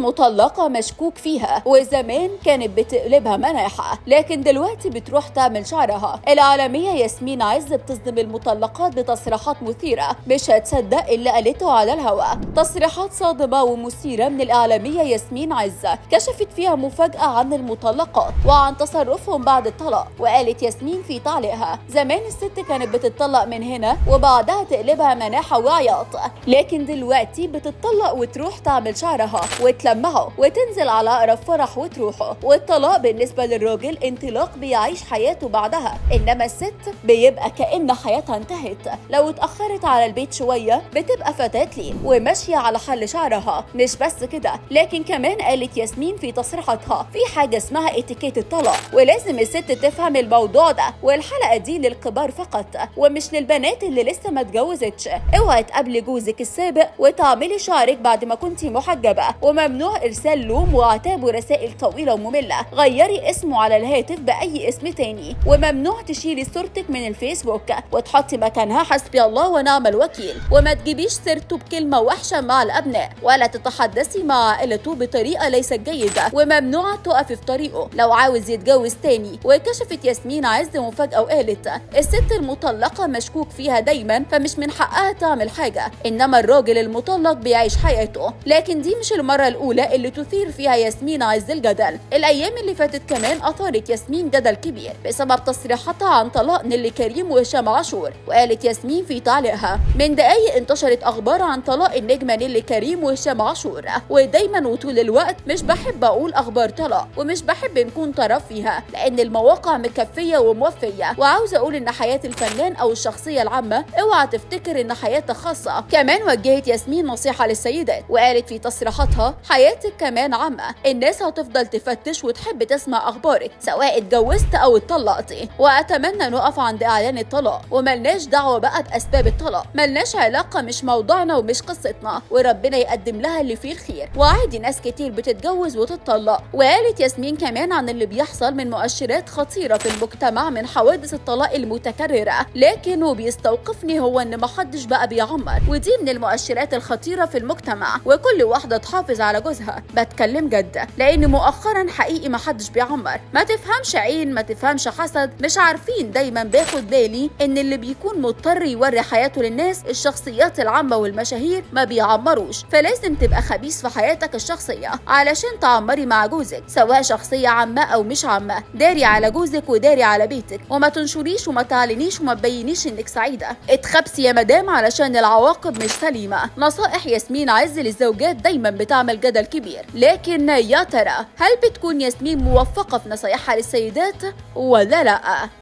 المطلقة مشكوك فيها وزمان كانت بتقلبها مناحة لكن دلوقتي بتروح تعمل شعرها العالمية ياسمين عز بتصدم المطلقات بتصريحات مثيرة مش هتصدق اللي قالته على الهواء تصريحات صادمة ومثيرة من الإعلامية ياسمين عز كشفت فيها مفاجأة عن المطلقات وعن تصرفهم بعد الطلاق وقالت ياسمين في تعليقها زمان الست كانت بتطلق من هنا وبعدها تقلبها مناحة وعياط لكن دلوقتي بتطلق وتروح تعمل شعرها وتلمعه وتنزل على أقرب فرح وتروحه والطلاق بالنسبة للراجل انطلاق بيعيش حياته بعدها إنما الست بيبقى كأن حياتها انتهت لو اتأخرت على البيت شوية بتبقى فتاة ليه وماشية على حل شعرها مش بس كده لكن كمان قالت ياسمين في تصريحاتها في حاجة اسمها اتيكيت الطلاق ولازم الست تفهم الموضوع ده والحلقة دي للكبار فقط ومش للبنات اللي لسه ما اتجوزتش اوعي تقابلي جوزك السابق وتعملي شعرك بعد ما كنتي محجبة وممنوع ارسال لوم وعتاب ورسائل طويلة ومملة غيري اسمه على الهاتف بأي اسم تاني وممنوع تشيلي صورتك من الفيسبوك وتحطي مكانها حسبي الله ونعم الوكيل وما تجيبيش سيرته بكلمة وحشة مع الأبناء ولا تتحدثي مع عائلته بطريقة ليست جيدة وممنوع تقفي في طريقه لو عاوز يتجوز تاني وكشفت ياسمين عز مفاجأة وقالت الست المطلقة مشكوك فيها دايما فمش من حقها تعمل حاجة إنما الراجل المطلق بيعيش حياته لكن دي مش المرة الأولى اللي تثير فيها ياسمين عز الجدل الأيام اللي فاتت كمان أثارت ياسمين جدل كبير بسبب تصريحاتها عن طلاق نيلي كريم وهشام عاشور وقالت ياسمين في تعليقها من دقايق انتشرت أخبار عن طلاق النجمة نيلي كريم وهشام عاشور ودايما وطول الوقت مش بحب أقول أخبار طلاق ومش بحب نكون طرف فيها لأن المواقع مكفية وموفية وعاوزة أقول إن حياة الفنان أو الشخصية العامة اوعى تفتكر إن حياتك خاصة كمان وجهت ياسمين نصيحة للسيدات وقالت في تصريحاتها حياتك كمان عامة الناس هتفضل تفتش وتحب تسمع أخبارك سواء اتجوزت أو اتطلقتي وأتمنى نقف عند إعلان الطلاق وملناش دعوة بقى بأسباب الطلاق ملناش علاقة مش موضوعنا ومش قصتنا وربنا يقدم لها اللي فيه الخير وعادي ناس كتير بتتجوز وتتطلق وقالت ياسمين كمان عن اللي بيحصل من مؤشرات خطيرة في المجتمع من حوادث الطلاق المتكررة لكن بيستوقفني هو ان محدش بقى بيعمر ودي من المؤشرات الخطيرة في المجتمع وكل واحدة تحافظ على جوزها بتكلم جد لان مؤخرا حقيقي محدش بيعمر ما تفهمش عين ما تفهمش حسد مش عارفين دايما باخد بالي ان اللي بيكون مضطر يوري حياته للناس الشخصيات العامة والمشاهير ما بيعمروش فلازم تبقى خبيث في حياتك الشخصية علشان تعمري مع جوزك سواء شخصية عامة او مش عامة داري على جوزك وداري على بيتك وما تنشريش وما تعلنيش وما تبينيش انك سعيدة اتخبسي يا مدام علشان العواقب مش سليمة نصائح ياسمين عز للزوجات دايما بتعمل جدل كبير لكن يا ترى هل بتكون ياسمين موفقة في نصايحها للسيدات ولا لا